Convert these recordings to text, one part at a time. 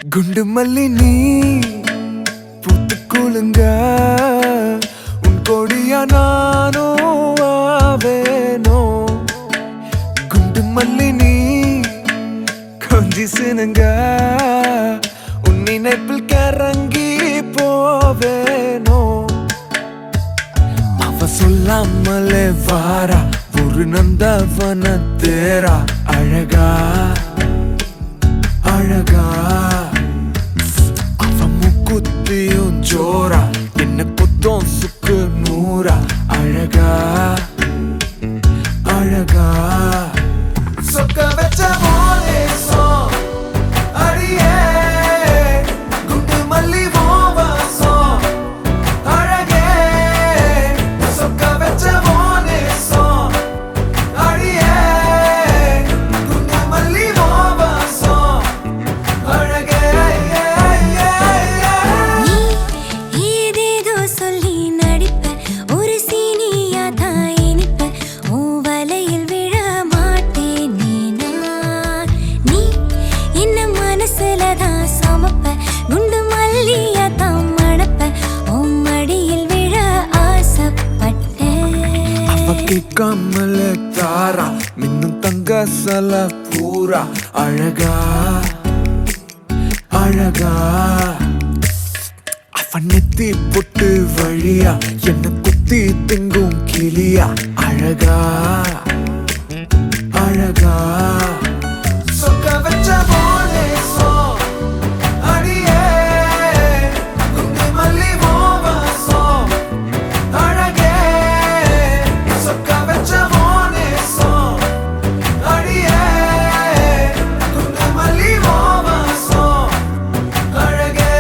குண்டு மல்லி நீ பூத்து குலுங்க உன் கொடியா நானும் ஆவேனோ குண்டு மல்லி நீ கொஞ்சி சினுங்க உன் நினைப்பில் கரங்கி போவேனோ அவ சொல்லாமலே வாரா ஒரு நந்தவன தேரா அழகா அழகா அவ முக்குத்தியும் ஜோரா என்ன குத்தம் சுக்கு நூறா அழகா அழகா சொக்க வச்ச மோனேசம் அடியே குண்டு மல்லி வாசம் அழகே சொக்க வச்ச மோனேசம் அடியே குண்டு மல்லி வாசம் அழகே நீ ஏதேதோ சொல்லி நடிப்ப ஒரு சீனியா தான் இனிப்ப உன் வலையில் விழ மாட்டேனே நான் நீ என்ன மனசுல தான் சமப்ப குண்டு மல்லியா தான் மணப்ப உன் மடியில் விழ ஆசைப்பட்டேன் கேட்காமல தாரா மின்னும் தங்க சல பூரா அழகா அழகா அவன் நெத்தி பொட்டு வழியா என்ன குத்தி திங்கும் கிளியா அழகா அழகா சொக்க வச்ச மோனேசம் அடியே குண்டு மல்லி வாசம் அழகே சொக்க வச்ச மோனேசம் அடியே குண்டு மல்லி வாசம் அழகே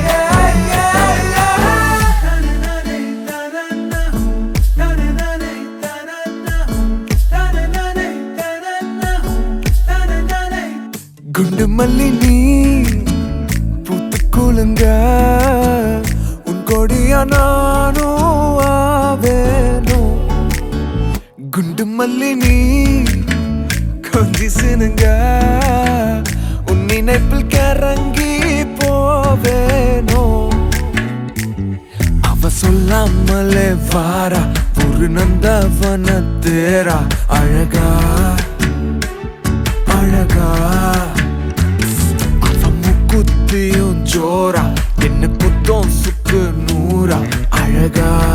குண்டு மல்லி நீ பூத்து குலுங்க உன் கொடியா நானும் ஆவேனோ குண்டு மல்லி நீ கொஞ்சி சினுங்க உன் நினைப்பில் கரங்கி போவேனோ அவ சொல்லாமலே வாரா ஒரு நந்தவன தேரா அழகா அழகா அவ முக்குத்தியும் ஜோரா என்ன குத்தம் சுக்கு நூறா அழகா